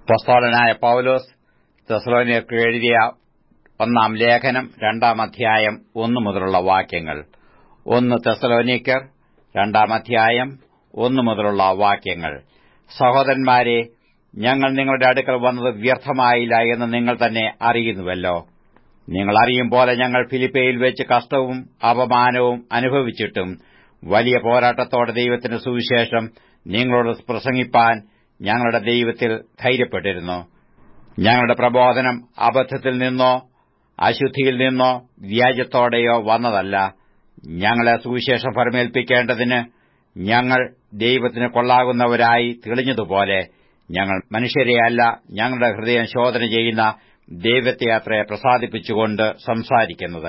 അപ്പോസ്തലനായ പൌലോസ് തെസലോനിയർക്ക് എഴുതിയ ഒന്നാം ലേഖനം രണ്ടാം അധ്യായം ഒന്നു മുതലുള്ള വാക്യങ്ങൾ ഒന്ന് തെസലോനിക്കർ രണ്ടാം അധ്യായം ഒന്നു മുതലുള്ള വാക്യങ്ങൾ സഹോദരന്മാരെ ഞങ്ങൾ നിങ്ങളുടെ അടുക്കൽ വന്നത് വ്യർത്ഥമായില്ല എന്ന് നിങ്ങൾ തന്നെ അറിയുന്നുവല്ലോ നിങ്ങൾ അറിയും പോലെ ഞങ്ങൾ ഫിലിപ്പയിൽ വെച്ച് കഷ്ടവും അപമാനവും അനുഭവിച്ചിട്ടും വലിയ പോരാട്ടത്തോടെ ദൈവത്തിന്റെ സുവിശേഷം നിങ്ങളോട് പ്രസംഗിപ്പാൻ ഞങ്ങളുടെ ദൈവത്തിൽ ധൈര്യപ്പെട്ടിരുന്നു ഞങ്ങളുടെ പ്രബോധനം അബദ്ധത്തിൽ നിന്നോ അശുദ്ധിയിൽ നിന്നോ വ്യാജത്തോടെയോ വന്നതല്ല ഞങ്ങളെ സുവിശേഷം ഫലമേൽപ്പിക്കേണ്ടതിന് ഞങ്ങൾ ദൈവത്തിന് കൊള്ളാകുന്നവരായി തെളിഞ്ഞതുപോലെ ഞങ്ങൾ മനുഷ്യരെയല്ല ഞങ്ങളുടെ ഹൃദയം ശോധന ചെയ്യുന്ന ദൈവത്തെ അത്രേ പ്രസാദിപ്പിച്ചുകൊണ്ട് സംസാരിക്കുന്നത്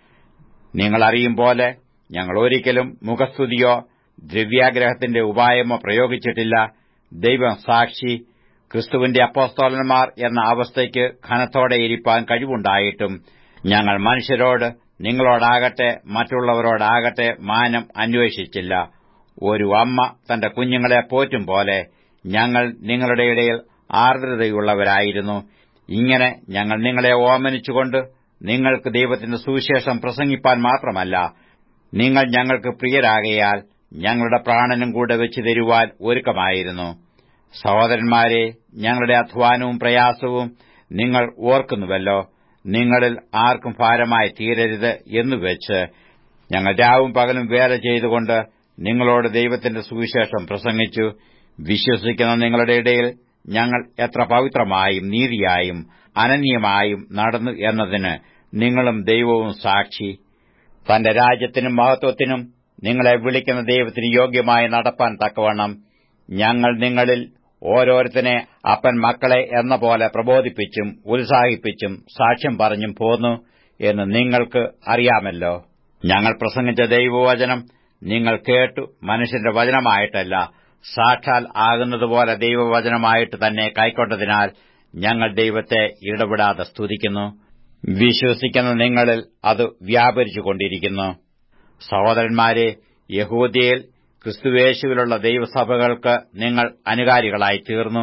നിങ്ങൾ അറിയും പോലെ ഞങ്ങൾ ഒരിക്കലും മുഖസ്തുതിയോ ദ്രവ്യാഗ്രഹത്തിന്റെ ഉപായമോ പ്രയോഗിച്ചിട്ടില്ല ദൈവം സാക്ഷി ക്രിസ്തുവിന്റെ അപ്പോസ്തോലന്മാർ എന്ന അവസ്ഥയ്ക്ക് ഘനത്തോടെ ഇരിപ്പാൻ കഴിവുണ്ടായിട്ടും ഞങ്ങൾ മനുഷ്യരോട് നിങ്ങളോടാകട്ടെ മറ്റുള്ളവരോടാകട്ടെ മാനം അന്വേഷിച്ചില്ല ഒരു അമ്മ തന്റെ കുഞ്ഞുങ്ങളെ പോറ്റും പോലെ ഞങ്ങൾ നിങ്ങളുടെ ഇടയിൽ ആർദ്രതയുള്ളവരായിരുന്നു ഇങ്ങനെ ഞങ്ങൾ നിങ്ങളെ ഓമനിച്ചുകൊണ്ട് നിങ്ങൾക്ക് ദൈവത്തിന്റെ സുവിശേഷം പ്രസംഗിപ്പാൻ മാത്രമല്ല നിങ്ങൾ ഞങ്ങൾക്ക് പ്രിയരാകയാൽ ഞങ്ങളുടെ പ്രാണനും കൂടെ വെച്ചു തരുവാൻ ഒരുക്കമായിരുന്നു സഹോദരന്മാരെ ഞങ്ങളുടെ അധ്വാനവും പ്രയാസവും നിങ്ങൾ ഓർക്കുന്നുവല്ലോ നിങ്ങളിൽ ആർക്കും ഭാരമായി തീരരുത് എന്നുവെച്ച് ഞങ്ങൾ രാവും പകലും വേല ചെയ്തുകൊണ്ട് നിങ്ങളോട് ദൈവത്തിന്റെ സുവിശേഷം പ്രസംഗിച്ചു വിശ്വസിക്കുന്ന നിങ്ങളുടെ ഇടയിൽ ഞങ്ങൾ എത്ര പവിത്രമായും നീതിയായും അനന്യമായും നടന്നു എന്നതിന് നിങ്ങളും ദൈവവും സാക്ഷി തന്റെ രാജ്യത്തിനും മഹത്വത്തിനും നിങ്ങളെ വിളിക്കുന്ന ദൈവത്തിന് യോഗ്യമായി നടപ്പാൻ തക്കവണ്ണം ഞങ്ങൾ നിങ്ങളിൽ ഓരോരുത്തനെ അപ്പൻ മക്കളെ എന്ന പോലെ പ്രബോധിപ്പിച്ചും ഉത്സാഹിപ്പിച്ചും സാക്ഷ്യം പറഞ്ഞും പോന്നു എന്ന് നിങ്ങൾക്ക് അറിയാമല്ലോ ഞങ്ങൾ പ്രസംഗിച്ച ദൈവവചനം നിങ്ങൾ കേട്ടു മനുഷ്യന്റെ വചനമായിട്ടല്ല സാക്ഷാൽ ആകുന്നതുപോലെ ദൈവവചനമായിട്ട് തന്നെ കൈക്കൊണ്ടതിനാൽ ഞങ്ങൾ ദൈവത്തെ ഇടപെടാതെ സ്തുതിക്കുന്നു വിശ്വസിക്കുന്ന നിങ്ങളിൽ അത് വ്യാപരിച്ചുകൊണ്ടിരിക്കുന്നു സഹോദരന്മാരെ യഹൂദിയയിൽ ക്രിസ്തുവേശുവിലുള്ള ദൈവസഭകൾക്ക് നിങ്ങൾ അനുകാരികളായി തീർന്നു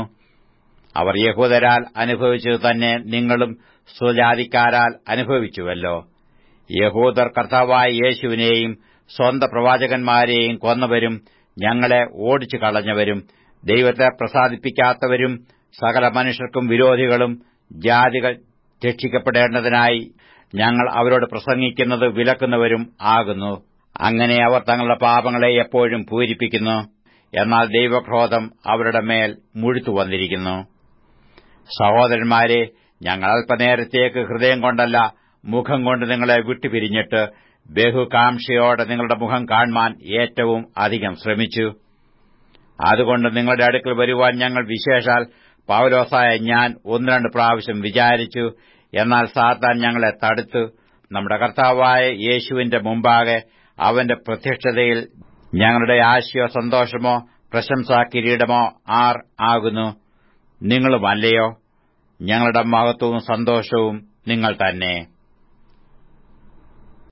അവർ യഹൂദരാൽ അനുഭവിച്ചത് തന്നെ നിങ്ങളും സ്വജാതിക്കാരാൽ അനുഭവിച്ചുവല്ലോ യഹൂദർ കർത്താവായ യേശുവിനെയും സ്വന്തം പ്രവാചകന്മാരെയും കൊന്നവരും ഞങ്ങളെ ഓടിച്ചു കളഞ്ഞവരും ദൈവത്തെ പ്രസാദിപ്പിക്കാത്തവരും സകല മനുഷ്യർക്കും വിരോധികളും ജാതികൾ രക്ഷിക്കപ്പെടേണ്ടതിനായി ഞങ്ങൾ അവരോട് പ്രസംഗിക്കുന്നത് വിലക്കുന്നവരും ആകുന്നു അങ്ങനെ അവർ തങ്ങളുടെ പാപങ്ങളെ എപ്പോഴും പൂരിപ്പിക്കുന്നു എന്നാൽ ദൈവക്രോധം അവരുടെ മേൽ മുഴുത്തു വന്നിരിക്കുന്നു സഹോദരന്മാരെ ഞങ്ങൾ അല്പനേരത്തേക്ക് ഹൃദയം കൊണ്ടല്ല മുഖം കൊണ്ട് നിങ്ങളെ വിട്ടുപിരിഞ്ഞിട്ട് ബഹുകാംക്ഷയോടെ നിങ്ങളുടെ മുഖം കാണുവാൻ ഏറ്റവും അധികം ശ്രമിച്ചു അതുകൊണ്ട് നിങ്ങളുടെ അടുക്കൽ വരുവാൻ ഞങ്ങൾ വിശേഷാൽ പൗലോസായ ഞാൻ ഒന്ന് രണ്ട് പ്രാവശ്യം വിചാരിച്ചു എന്നാൽ സാത്താൻ ഞങ്ങളെ തടുത്തു നമ്മുടെ കർത്താവായ യേശുവിന്റെ മുമ്പാകെ അവന്റെ പ്രത്യക്ഷതയിൽ ഞങ്ങളുടെ ആശയോ സന്തോഷമോ പ്രശംസാ കിരീടമോ ആർ ആകുന്നു നിങ്ങളുമല്ലയോ ഞങ്ങളുടെ മഹത്വവും സന്തോഷവും നിങ്ങൾ തന്നെ